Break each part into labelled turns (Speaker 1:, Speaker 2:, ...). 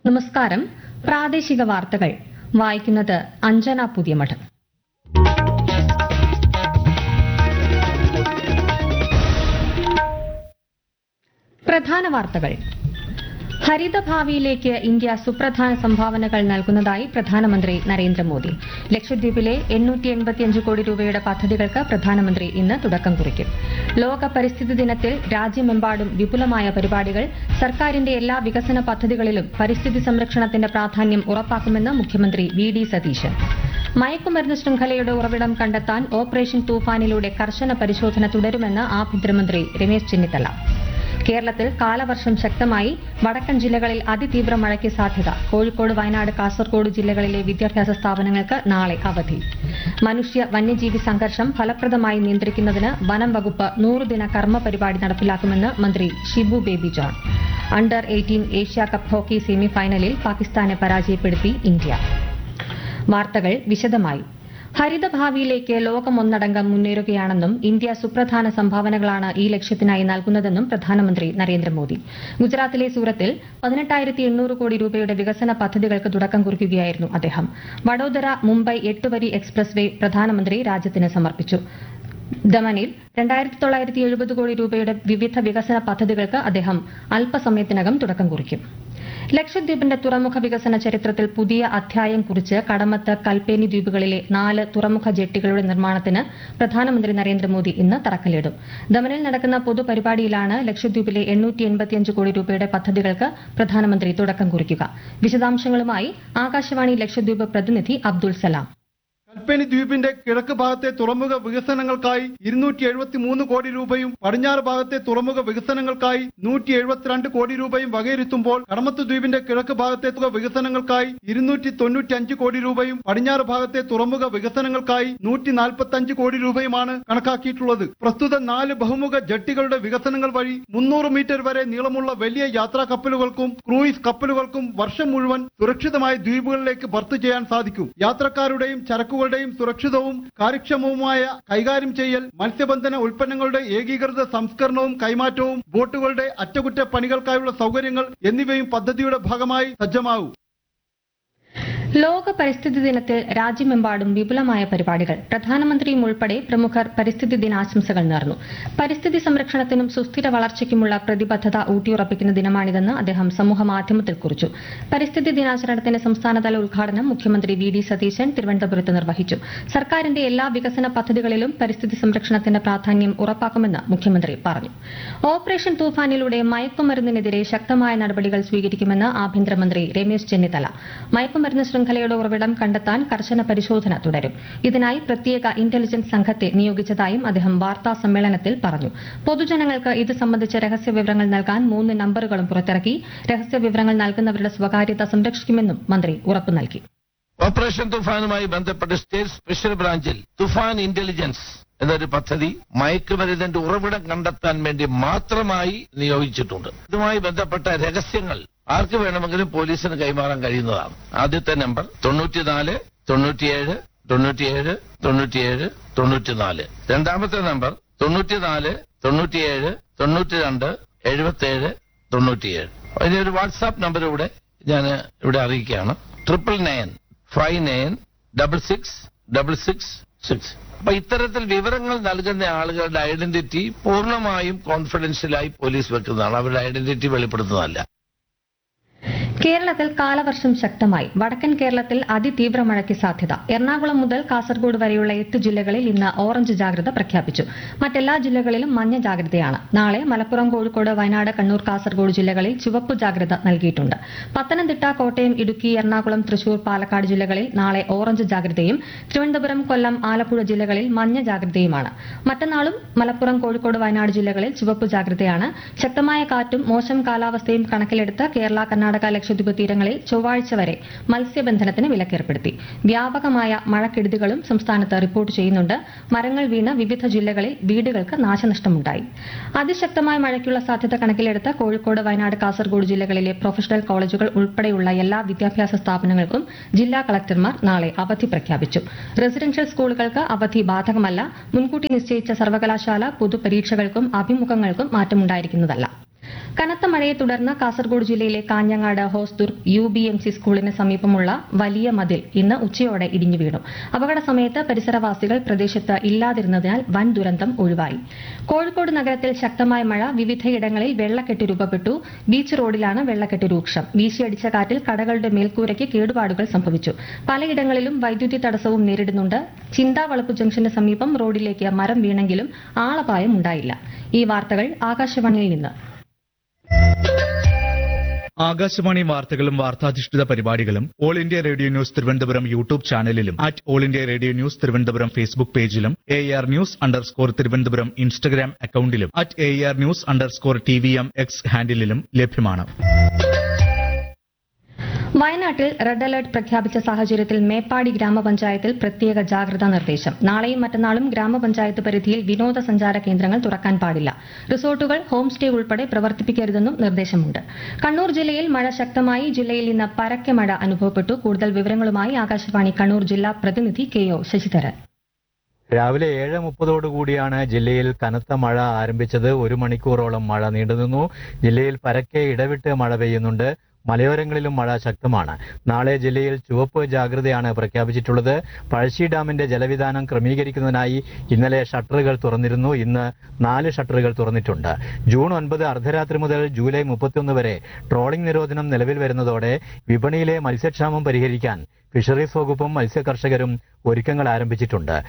Speaker 1: നമസ്കാരം പ്രാദേശിക വാർത്തകൾ വായിക്കുന്നത് അഞ്ജന പുതിയമഠം പ്രധാന വാർത്തകൾ ഹരിതഭാവിയിലേക്ക് ഇന്ത്യ സുപ്രധാന സംഭാവനകൾ നൽകുന്നതായി പ്രധാനമന്ത്രി നരേന്ദ്രമോദി ലക്ഷദ്വീപിലെ എണ്ണൂറ്റി എൺപത്തിയഞ്ച് കോടി രൂപയുടെ പദ്ധതികൾക്ക് പ്രധാനമന്ത്രി ഇന്ന് തുടക്കം കുറിക്കും ലോക പരിസ്ഥിതി ദിനത്തിൽ രാജ്യമെമ്പാടും വിപുലമായ പരിപാടികൾ സർക്കാരിന്റെ എല്ലാ വികസന പദ്ധതികളിലും പരിസ്ഥിതി സംരക്ഷണത്തിന്റെ പ്രാധാന്യം ഉറപ്പാക്കുമെന്ന് മുഖ്യമന്ത്രി വി ഡി സതീശൻ മയക്കുമരുന്ന് ശൃംഖലയുടെ ഉറവിടം കണ്ടെത്താൻ ഓപ്പറേഷൻ തൂഫാനിലൂടെ കർശന പരിശോധന തുടരുമെന്ന് ആഭ്യന്തരമന്ത്രി രമേശ് ചെന്നിത്തല കേരളത്തിൽ കാലവർഷം ശക്തമായി വടക്കൻ ജില്ലകളിൽ അതിതീവ്ര മഴയ്ക്ക് സാധ്യത കോഴിക്കോട് വയനാട് കാസർഗോഡ് ജില്ലകളിലെ വിദ്യാഭ്യാസ സ്ഥാപനങ്ങൾക്ക് നാളെ അവധി മനുഷ്യ വന്യജീവി സംഘർഷം ഫലപ്രദമായി നിയന്ത്രിക്കുന്നതിന് വനം വകുപ്പ് നൂറുദിന കർമ്മ പരിപാടി നടപ്പിലാക്കുമെന്ന് മന്ത്രി Shibu Baby John under eighteen Asia Cup hockey semi ഫൈനലിൽ പാകിസ്ഥാനെ പരാജയപ്പെടുത്തി ഇന്ത്യ വാർത്തകൾ വിശദമായി ഹരിതഭാവിയിലേക്ക് ലോകമൊന്നടങ്കം മുന്നേറുകയാണെന്നും ഇന്ത്യ സുപ്രധാന സംഭാവനകളാണ് ഈ ലക്ഷ്യത്തിനായി നൽകുന്നതെന്നും പ്രധാനമന്ത്രി നരേന്ദ്രമോദി ഗുജറാത്തിലെ സൂറത്തിൽ പതിനെട്ടായിരത്തി എണ്ണൂറ് കോടി രൂപയുടെ വികസന പദ്ധതികൾക്ക് തുടക്കം കുറിക്കുകയായിരുന്നു അദ്ദേഹം വഡോദര മുംബൈ എട്ടുവരി എക്സ്പ്രസ് വേ പ്രധാനമന്ത്രി രാജ്യത്തിന് സമർപ്പിച്ചു ദമനിൽ രണ്ടായിരത്തി തൊള്ളായിരത്തി എഴുപത് കോടി രൂപയുടെ വിവിധ വികസന പദ്ധതികൾക്ക് അദ്ദേഹം അല്പസമയത്തിനകം തുടക്കം കുറിക്കും ലക്ഷദ്വീപിന്റെ തുറമുഖ വികസന ചരിത്രത്തിൽ പുതിയ അധ്യായം കുറിച്ച് കടമത്ത് കൽപ്പേനി ദ്വീപുകളിലെ നാല് തുറമുഖ ജെട്ടികളുടെ നിർമ്മാണത്തിന് പ്രധാനമന്ത്രി നരേന്ദ്രമോദി ഇന്ന് തറക്കല്ലിടും ദമനിൽ നടക്കുന്ന പൊതുപരിപാടിയിലാണ് ലക്ഷദ്വീപിലെ എണ്ണൂറ്റി എൺപത്തിയഞ്ച് കോടി രൂപയുടെ പദ്ധതികൾക്ക് പ്രധാനമന്ത്രി തുടക്കം കുറിക്കുക വിശദാംശങ്ങളുമായി ആകാശവാണി ലക്ഷദ്വീപ് പ്രതിനിധി അബ്ദുൾ സലാം
Speaker 2: കൽപ്പനി ദ്വീപിന്റെ കിഴക്ക് ഭാഗത്തെ തുറമുഖ വികസനങ്ങൾക്കായി ഇരുന്നൂറ്റി എഴുപത്തി മൂന്ന് കോടി രൂപയും പടിഞ്ഞാറ് ഭാഗത്തെ തുറമുഖ വികസനങ്ങൾക്കായി നൂറ്റി എഴുപത്തിരണ്ട് കോടി രൂപയും വകയിരുത്തുമ്പോൾ കടമത്ത് ദ്വീപിന്റെ കിഴക്ക് ഭാഗത്തെ തുക വികസനങ്ങൾക്കായി ഇരുന്നൂറ്റി തൊണ്ണൂറ്റി അഞ്ച് കോടി രൂപയും പടിഞ്ഞാറ് ഭാഗത്തെ തുറമുഖ വികസനങ്ങൾക്കായി നൂറ്റി നാൽപ്പത്തി അഞ്ച് കോടി രൂപയുമാണ് കണക്കാക്കിയിട്ടുള്ളത് പ്രസ്തുത നാല് ബഹുമുഖ ജട്ടികളുടെ വികസനങ്ങൾ വഴി മുന്നൂറ് മീറ്റർ വരെ നീളമുള്ള വലിയ യാത്രാ കപ്പലുകൾക്കും ക്രൂയിസ് കപ്പലുകൾക്കും വർഷം മുഴുവൻ സുരക്ഷിതമായി ദ്വീപുകളിലേക്ക് ബർത്ത് ചെയ്യാൻ സാധിക്കും യാത്രക്കാരുടെയും ചരക്കുകളുടെയും സുരക്ഷിതവും കാര്യക്ഷമവുമായ കൈകാര്യം ചെയ്യൽ മത്സ്യബന്ധന ഉൽപ്പന്നങ്ങളുടെ ഏകീകൃത സംസ്കരണവും കൈമാറ്റവും ബോട്ടുകളുടെ അറ്റകുറ്റപ്പണികൾക്കായുള്ള സൗകര്യങ്ങൾ എന്നിവയും പദ്ധതിയുടെ ഭാഗമായി സജ്ജമാവും
Speaker 1: ലോക പരിസ്ഥിതി ദിനത്തിൽ രാജ്യമെമ്പാടും വിപുലമായ പരിപാടികൾ പ്രധാനമന്ത്രിയും ഉൾപ്പെടെ പ്രമുഖർ പരിസ്ഥിതി ദിനാശംസകൾ നേർന്നു പരിസ്ഥിതി സംരക്ഷണത്തിനും സുസ്ഥിര വളർച്ചയ്ക്കുമുള്ള പ്രതിബദ്ധത ഊട്ടിയുറപ്പിക്കുന്ന ദിനമാണിതെന്ന് അദ്ദേഹം സമൂഹമാധ്യമത്തിൽ കുറിച്ചു പരിസ്ഥിതി ദിനാചരണത്തിന്റെ സംസ്ഥാനതല ഉദ്ഘാടനം മുഖ്യമന്ത്രി വി ഡി സതീശൻ തിരുവനന്തപുരത്ത് നിർവഹിച്ചു സർക്കാരിന്റെ എല്ലാ വികസന പദ്ധതികളിലും പരിസ്ഥിതി സംരക്ഷണത്തിന്റെ പ്രാധാന്യം ഉറപ്പാക്കുമെന്ന് മുഖ്യമന്ത്രി പറഞ്ഞു ഓപ്പറേഷൻ തൂഫാനിലൂടെ മയക്കുമരുന്നിനെതിരെ ശക്തമായ നടപടികൾ സ്വീകരിക്കുമെന്ന് ആഭ്യന്തരമന്ത്രി രമേശ് ചെന്നിത്തല മയക്കുമരുന്ന് ശൃംഖലയുടെ ഉറവിടം കണ്ടെത്താൻ കർശന പരിശോധന തുടരും ഇതിനായി പ്രത്യേക ഇന്റലിജൻസ് സംഘത്തെ നിയോഗിച്ചതായും അദ്ദേഹം വാർത്താ സമ്മേളനത്തിൽ പറഞ്ഞു പൊതുജനങ്ങൾക്ക് ഇത് സംബന്ധിച്ച രഹസ്യ വിവരങ്ങൾ നൽകാൻ മൂന്ന് നമ്പറുകളും പുറത്തിറക്കി രഹസ്യ വിവരങ്ങൾ നൽകുന്നവരുടെ സ്വകാര്യത സംരക്ഷിക്കുമെന്നും മന്ത്രി ഉറപ്പു നൽകി
Speaker 3: ഓപ്പറേഷൻ തുഫാനുമായി ബന്ധപ്പെട്ട് സ്റ്റേറ്റ് സ്പെഷ്യൽ ബ്രാഞ്ചിൽ തുഫാൻ ഇന്റലിജൻസ് എന്നൊരു പദ്ധതി മയക്കുമരുന്നിന്റെ ഉറവിടം കണ്ടെത്താൻ വേണ്ടി മാത്രമായി നിയോഗിച്ചിട്ടുണ്ട് ഇതുമായി ബന്ധപ്പെട്ട രഹസ്യങ്ങൾ ആർക്ക് വേണമെങ്കിലും പോലീസിന് കൈമാറാൻ കഴിയുന്നതാണ് ആദ്യത്തെ നമ്പർ തൊണ്ണൂറ്റിനാല് തൊണ്ണൂറ്റിയേഴ് തൊണ്ണൂറ്റിയേഴ് തൊണ്ണൂറ്റിയേഴ് തൊണ്ണൂറ്റിനാല് രണ്ടാമത്തെ നമ്പർ തൊണ്ണൂറ്റിനാല് തൊണ്ണൂറ്റിയേഴ് തൊണ്ണൂറ്റിരണ്ട് എഴുപത്തിയേഴ് തൊണ്ണൂറ്റിയേഴ് അതിന് ഒരു വാട്സാപ്പ് നമ്പർ ഇവിടെ ഞാൻ ഇവിടെ അറിയിക്കുകയാണ് triple nine five nine double six double six six അപ്പൊ ഇത്തരത്തിൽ വിവരങ്ങൾ നൽകുന്ന ആളുകളുടെ ഐഡന്റിറ്റി പൂർണ്ണമായും കോൺഫിഡൻഷ്യലായി പോലീസ് വെക്കുന്നതാണ് അവരുടെ ഐഡന്റിറ്റി വെളിപ്പെടുത്തുന്നതല്ല
Speaker 1: കേരളത്തിൽ കാലവർഷം ശക്തമായി വടക്കൻ കേരളത്തിൽ അതിതീവ്ര മഴയ്ക്ക് സാധ്യത എറണാകുളം മുതൽ കാസർഗോഡ് വരെയുള്ള എട്ട് ജില്ലകളിൽ ഇന്ന് ഓറഞ്ച് ജാഗ്രത പ്രഖ്യാപിച്ചു മറ്റെല്ലാ ജില്ലകളിലും മഞ്ഞ ജാഗ്രതയാണ് നാളെ മലപ്പുറം കോഴിക്കോട് വയനാട് കണ്ണൂർ കാസർഗോഡ് ജില്ലകളിൽ ചുവപ്പ് ജാഗ്രത നൽകിയിട്ടുണ്ട് പത്തനംതിട്ട കോട്ടയം ഇടുക്കി എറണാകുളം തൃശൂർ പാലക്കാട് ജില്ലകളിൽ നാളെ ഓറഞ്ച് ജാഗ്രതയും തിരുവനന്തപുരം കൊല്ലം ആലപ്പുഴ ജില്ലകളിൽ മഞ്ഞ ജാഗ്രതയുമാണ് മറ്റന്നാളും മലപ്പുറം കോഴിക്കോട് വയനാട് ജില്ലകളിൽ ചുവപ്പ് ജാഗ്രതയാണ് ശക്തമായ കാറ്റും മോശം കാലാവസ്ഥയും കണക്കിലെടുത്ത് കേരള കർണാടക ലക്ഷദ്വീപ് തീരങ്ങളിൽ ചൊവ്വാഴ്ച വരെ മത്സ്യബന്ധനത്തിന് വിലക്കേർപ്പെടുത്തി വ്യാപകമായ മഴക്കെടുതികളും സംസ്ഥാനത്ത് റിപ്പോർട്ട് ചെയ്യുന്നുണ്ട് മരങ്ങൾ വീണ് വിവിധ ജില്ലകളിൽ വീടുകൾക്ക് നാശനഷ്ടമുണ്ടായി അതിശക്തമായ മഴയ്ക്കുള്ള സാധ്യത കണക്കിലെടുത്ത് കോഴിക്കോട് വയനാട് കാസർഗോഡ് ജില്ലകളിലെ പ്രൊഫഷണൽ കോളേജുകൾ ഉൾപ്പെടെയുള്ള എല്ലാ വിദ്യാഭ്യാസ സ്ഥാപനങ്ങൾക്കും ജില്ലാ കളക്ടർമാർ നാളെ അവധി പ്രഖ്യാപിച്ചു റെസിഡൻഷ്യൽ സ്കൂളുകൾക്ക് അവധി ബാധകമല്ല മുൻകൂട്ടി നിശ്ചയിച്ച സർവകലാശാല പൊതുപരീക്ഷകൾക്കും അഭിമുഖങ്ങൾക്കും മാറ്റമുണ്ടായിരിക്കുന്നതല്ല കനത്ത മഴയെ തുടർന്ന് കാസർഗോഡ് ജില്ലയിലെ Kanhangad Hosdurg U B M C സ്കൂളിന് സമീപമുള്ള വലിയ മതിൽ ഇന്ന് ഉച്ചയോടെ ഇടിഞ്ഞു വീണു അപകട സമയത്ത് പരിസരവാസികൾ പ്രദേശത്ത് ഇല്ലാതിരുന്നതിനാൽ വൻ ദുരന്തം ഒഴിവായി കോഴിക്കോട് നഗരത്തിൽ ശക്തമായ മഴ വിവിധയിടങ്ങളിൽ വെള്ളക്കെട്ട് രൂപപ്പെട്ടു ബീച്ച് റോഡിലാണ് വെള്ളക്കെട്ട് രൂക്ഷം വീശിയടിച്ച കാറ്റിൽ കടകളുടെ മേൽക്കൂരയ്ക്ക് കേടുപാടുകൾ സംഭവിച്ചു പലയിടങ്ങളിലും വൈദ്യുതി തടസ്സവും നേരിടുന്നുണ്ട് ചിന്താവളപ്പ് ജംഗ്ഷന് സമീപം റോഡിലേക്ക് മരം വീണെങ്കിലും ആളപായം ഉണ്ടായില്ല ഈ വാർത്തകൾ ആകാശവാണിയിൽ നിന്ന്
Speaker 4: ആകാശവാണി വാർത്തകളും വാർത്താധിഷ്ഠിത പരിപാടികളും All India Radio news Thiruvananthapuram YouTube ചാനലിലും at All India Radio news Thiruvananthapuram Facebook പേജിലും A R news underscore Thiruvananthapuram Instagram അക്കൌണ്ടിലും at A R news underscore T V M X ഹാൻഡിലും ലഭ്യമാണ്
Speaker 1: വയനാട്ടിൽ റെഡ് അലർട്ട് പ്രഖ്യാപിച്ച സാഹചര്യത്തിൽ മേപ്പാടി ഗ്രാമപഞ്ചായത്തിൽ പ്രത്യേക ജാഗ്രതാ നിർദ്ദേശം നാളെയും മറ്റന്നാളും ഗ്രാമപഞ്ചായത്ത് പരിധിയിൽ വിനോദസഞ്ചാര കേന്ദ്രങ്ങൾ തുറക്കാൻ പാടില്ല റിസോർട്ടുകൾ ഹോം സ്റ്റേ ഉൾപ്പെടെ പ്രവർത്തിപ്പിക്കരുതെന്നും നിർദ്ദേശമുണ്ട് കണ്ണൂർ ജില്ലയിൽ മഴ ശക്തമായി ജില്ലയിൽ ഇന്ന് പരക്കെ മഴ അനുഭവപ്പെട്ടു കൂടുതൽ വിവരങ്ങളുമായി ആകാശവാണി കണ്ണൂർ ജില്ലാ പ്രതിനിധി കെ ഒ ശശിധരൻ
Speaker 5: രാവിലെ ഏഴ് മുപ്പതോടുകൂടിയാണ് ജില്ലയിൽ കനത്ത മഴ ആരംഭിച്ചത് ഒരു മണിക്കൂറോളം മഴ നീണ്ടുനിന്നു ജില്ലയിൽ പരക്കെ ഇടവിട്ട് മഴ പെയ്യുന്നുണ്ട് മലയോരങ്ങളിലും മഴ ശക്തമാണ് നാളെ ജില്ലയിൽ ചുവപ്പ് ജാഗ്രതയാണ് പ്രഖ്യാപിച്ചിട്ടുള്ളത് പഴശ്ശി ഡാമിന്റെ ജലവിധാനം ക്രമീകരിക്കുന്നതിനായി ഇന്നലെ ഷട്ടറുകൾ തുറന്നിരുന്നു ഇന്ന് നാല് ഷട്ടറുകൾ തുറന്നിട്ടുണ്ട് ജൂൺ ഒൻപത് അർദ്ധരാത്രി മുതൽ ജൂലൈ മുപ്പത്തിയൊന്ന് വരെ ട്രോളിംഗ് നിരോധനം നിലവിൽ വരുന്നതോടെ വിപണിയിലെ മത്സ്യക്ഷാമം പരിഹരിക്കാൻ ഫിഷറീസ് വകുപ്പും മത്സ്യകർഷകരും ഒരുക്കങ്ങൾ ആരംഭിച്ചിട്ടുണ്ട്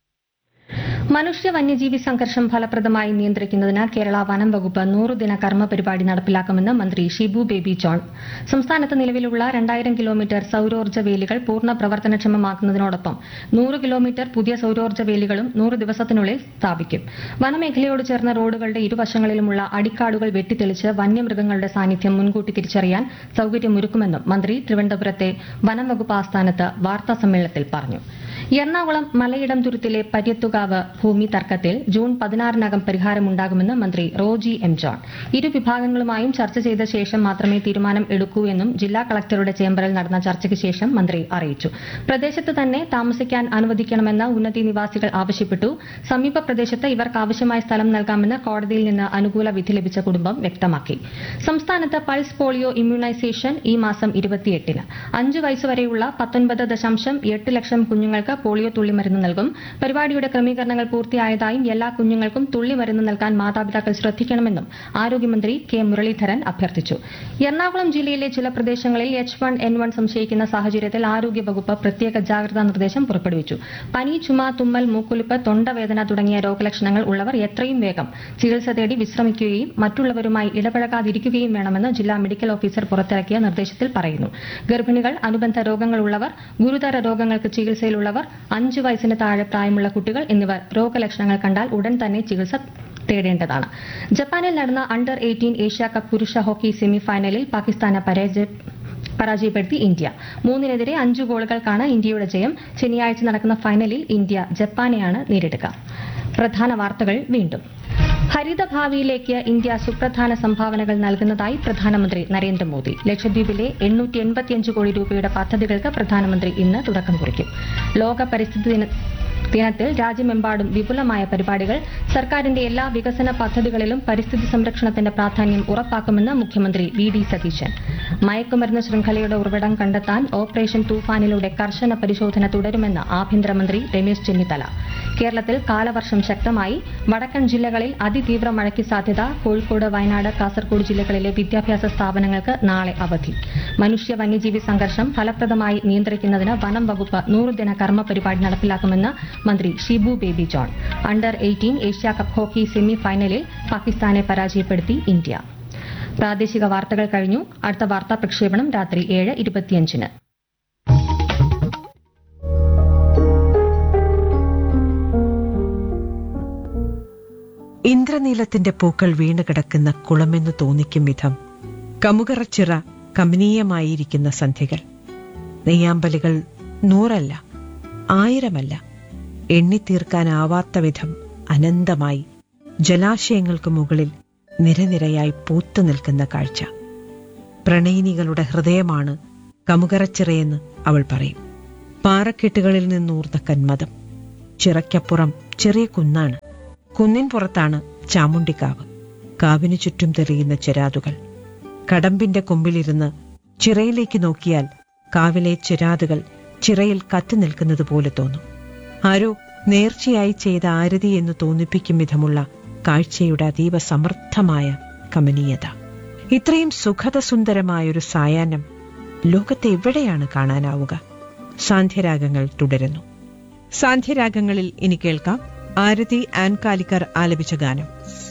Speaker 1: മനുഷ്യ വന്യജീവി സംഘർഷം ഫലപ്രദമായി നിയന്ത്രിക്കുന്നതിന് കേരള വനം വകുപ്പ് നൂറുദിന കർമ്മ പരിപാടി നടപ്പിലാക്കുമെന്ന് മന്ത്രി ഷിബു ബേബി ജോൺ സംസ്ഥാനത്ത് നിലവിലുള്ള രണ്ടായിരം കിലോമീറ്റർ സൌരോർജ്ജ വേലികൾ പൂർണ്ണ പ്രവർത്തനക്ഷമമാക്കുന്നതിനോടൊപ്പം നൂറ് കിലോമീറ്റർ പുതിയ സൌരോർജ്ജ വേലികളും നൂറ് ദിവസത്തിനുള്ളിൽ സ്ഥാപിക്കും വനമേഖലയോട് ചേർന്ന റോഡുകളുടെ ഇരുവശങ്ങളിലുമുള്ള അടിക്കാടുകൾ വെട്ടിത്തെളിച്ച് വന്യമൃഗങ്ങളുടെ സാന്നിധ്യം മുൻകൂട്ടി തിരിച്ചറിയാൻ സൌകര്യമൊരുക്കുമെന്നും മന്ത്രി തിരുവനന്തപുരത്തെ വനം വകുപ്പ് ആസ്ഥാനത്ത് വാർത്താ സമ്മേളനത്തിൽ പറഞ്ഞു എറണാകുളം മലയിടം തുരുത്തിലെ പര്യത്തുകാവ് ഭൂമി തർക്കത്തിൽ ജൂൺ പതിനാറിനകം പരിഹാരമുണ്ടാകുമെന്ന് മന്ത്രി റോജി എം ജോൺ ഇരു വിഭാഗങ്ങളുമായും ചർച്ച ചെയ്ത ശേഷം മാത്രമേ തീരുമാനം എടുക്കൂ എന്നും ജില്ലാ കളക്ടറുടെ ചേംബറിൽ നടന്ന ചർച്ചയ്ക്ക് ശേഷം മന്ത്രി അറിയിച്ചു പ്രദേശത്ത് തന്നെ താമസിക്കാൻ അനുവദിക്കണമെന്ന് ഉന്നതി നിവാസികൾ ആവശ്യപ്പെട്ടു സമീപ പ്രദേശത്ത് ഇവർക്ക് ആവശ്യമായ സ്ഥലം നൽകാമെന്ന് കോടതിയിൽ നിന്ന് അനുകൂല വിധി ലഭിച്ച കുടുംബം വ്യക്തമാക്കി സംസ്ഥാനത്ത് പൾസ് പോളിയോ ഇമ്മ്യൂണൈസേഷൻ ഈ മാസം ഇരുപത്തിയെട്ടിന് അഞ്ച് വയസ്സുവരെയുള്ള പത്തൊൻപത് ദശാംശം എട്ട് ലക്ഷം കുഞ്ഞുങ്ങൾക്ക് പോളിയോ തുള്ളിമരുന്ന് നൽകും പരിപാടിയുടെ ക്രമീകരണങ്ങൾ പൂർത്തിയായതായും എല്ലാ കുഞ്ഞുങ്ങൾക്കും തുള്ളിമരുന്ന് നൽകാൻ മാതാപിതാക്കൾ ശ്രദ്ധിക്കണമെന്നും ആരോഗ്യമന്ത്രി കെ മുരളീധരൻ അഭ്യർത്ഥിച്ചു എറണാകുളം ജില്ലയിലെ ചില പ്രദേശങ്ങളിൽ എച്ച് വൺ എൻ വൺ സംശയിക്കുന്ന സാഹചര്യത്തിൽ ആരോഗ്യവകുപ്പ് പ്രത്യേക ജാഗ്രതാ നിർദ്ദേശം പുറപ്പെടുവിച്ചു പനി ചുമ തുമ്മൽ മൂക്കുലിപ്പ് തൊണ്ടവേദന തുടങ്ങിയ രോഗലക്ഷണങ്ങൾ ഉള്ളവർ എത്രയും വേഗം ചികിത്സ തേടി വിശ്രമിക്കുകയും മറ്റുള്ളവരുമായി ഇടപഴകാതിരിക്കുകയും വേണമെന്ന് ജില്ലാ മെഡിക്കൽ ഓഫീസർ പുറത്തിറക്കിയ നിർദ്ദേശത്തിൽ പറയുന്നു ഗർഭിണികൾ അനുബന്ധ രോഗങ്ങളുള്ളവർ ഗുരുതര രോഗങ്ങൾക്ക് ചികിത്സയിലുള്ളവർ അഞ്ചു വയസ്സിന് താഴെ പ്രായമുള്ള കുട്ടികൾ എന്നിവർ രോഗലക്ഷണങ്ങൾ കണ്ടാൽ ഉടൻ തന്നെ ചികിത്സ തേടേണ്ടതാണ് ജപ്പാനിൽ നടന്ന അണ്ടർ എയ്റ്റീൻ ഏഷ്യ കപ്പ് പുരുഷ ഹോക്കി സെമി ഫൈനലിൽ പാകിസ്ഥാനെ പരാജയ പരാജയപ്പെടുത്തി ഇന്ത്യ മൂന്നിനെതിരെ അഞ്ചു ഗോളുകൾക്കാണ് ഇന്ത്യയുടെ ജയം ശനിയാഴ്ച നടക്കുന്ന ഫൈനലിൽ ഇന്ത്യ ജപ്പാനെയാണ് നേരിടുക പ്രധാന വാർത്തകൾ വീണ്ടും ഹരിതഭാവിയിലേക്ക് ഇന്ത്യ സുപ്രധാന സംഭാവനകൾ നൽകുന്നതായി പ്രധാനമന്ത്രി നരേന്ദ്രമോദി ലക്ഷദ്വീപിലെ എണ്ണൂറ്റി എൺപത്തിയഞ്ച് കോടി രൂപയുടെ പദ്ധതികൾക്ക് പ്രധാനമന്ത്രി ഇന്ന് തുടക്കം കുറിക്കും ലോക പരിസ്ഥിതി ദിന ദിനത്തിൽ രാജ്യമെമ്പാടും വിപുലമായ പരിപാടികൾ സർക്കാരിന്റെ എല്ലാ വികസന പദ്ധതികളിലും പരിസ്ഥിതി സംരക്ഷണത്തിന്റെ പ്രാധാന്യം ഉറപ്പാക്കുമെന്ന് മുഖ്യമന്ത്രി വി ഡി സതീശൻ മയക്കുമരുന്ന് ശൃംഖലയുടെ ഉറവിടം കണ്ടെത്താൻ ഓപ്പറേഷൻ തൂഫാനിലൂടെ കർശന പരിശോധന തുടരുമെന്ന് ആഭ്യന്തരമന്ത്രി രമേശ് ചെന്നിത്തല കേരളത്തിൽ കാലവർഷം ശക്തമായി വടക്കൻ ജില്ലകളിൽ അതിതീവ്ര മഴയ്ക്ക് സാധ്യത കോഴിക്കോട് വയനാട് കാസർഗോഡ് ജില്ലകളിലെ വിദ്യാഭ്യാസ സ്ഥാപനങ്ങൾക്ക് നാളെ അവധി മനുഷ്യ വന്യജീവി സംഘർഷം ഫലപ്രദമായി നിയന്ത്രിക്കുന്നതിന് വനം വകുപ്പ് നൂറുദിന കർമ്മ പരിപാടി നടപ്പിലാക്കുമെന്ന് മന്ത്രി Shibu Baby John under eighteen Asia Cup hockey semi ഫൈനലിൽ പാകിസ്ഥാനെ പരാജയപ്പെടുത്തി ഇന്ത്യ പ്രാദേശിക വാർത്തകൾ കഴിഞ്ഞു അടുത്ത വാർത്താ പ്രക്ഷേപണം രാത്രി ഏഴ് ഇരുപത്തിയഞ്ചിന്
Speaker 6: ഇന്ദ്രനീലത്തിന്റെ പൂക്കൾ വീണുകിടക്കുന്ന കുളമെന്ന് തോന്നിക്കും വിധം കമുകറച്ചിറ കമനീയമായിരിക്കുന്ന സന്ധ്യകൾ നെയ്യാമ്പലുകൾ നൂറല്ല ആയിരമല്ല എണ്ണിത്തീർക്കാനാവാത്ത വിധം അനന്തമായി ജലാശയങ്ങൾക്ക് മുകളിൽ നിരനിരയായി പൂത്തു നിൽക്കുന്ന കാഴ്ച പ്രണയിനികളുടെ ഹൃദയമാണ് കമുകറച്ചിറയെന്ന് അവൾ പറയും പാറക്കെട്ടുകളിൽ നിന്നൂർന്ന കന്മതം ചിറയ്ക്കപ്പുറം ചെറിയ കുന്നാണ് കുന്നിൻ പുറത്താണ് ചാമുണ്ടിക്കാവ് കാവിനു ചുറ്റും തെറിയുന്ന ചെരാതുകൾ കടമ്പിന്റെ കൊമ്പിലിരുന്ന് ചിറയിലേക്ക് നോക്കിയാൽ കാവിലെ ചിരാതുകൾ ചിറയിൽ കത്തി നിൽക്കുന്നത് പോലെ തോന്നും ആരോ നേർച്ചയായി ചെയ്ത ആരതി എന്ന് തോന്നിപ്പിക്കും വിധമുള്ള കാഴ്ചയുടെ അതീവ സമർത്ഥമായ കമനീയത ഇത്രയും സുഖതസുന്ദരമായൊരു സായാഹ്നം ലോകത്തെ എവിടെയാണ് കാണാനാവുക സാന്ധ്യരാഗങ്ങൾ തുടരുന്നു സാന്ധ്യരാഗങ്ങളിൽ ഇനി കേൾക്കാം ആരതി ആൻകാലിക്കർ ആലപിച്ച ഗാനം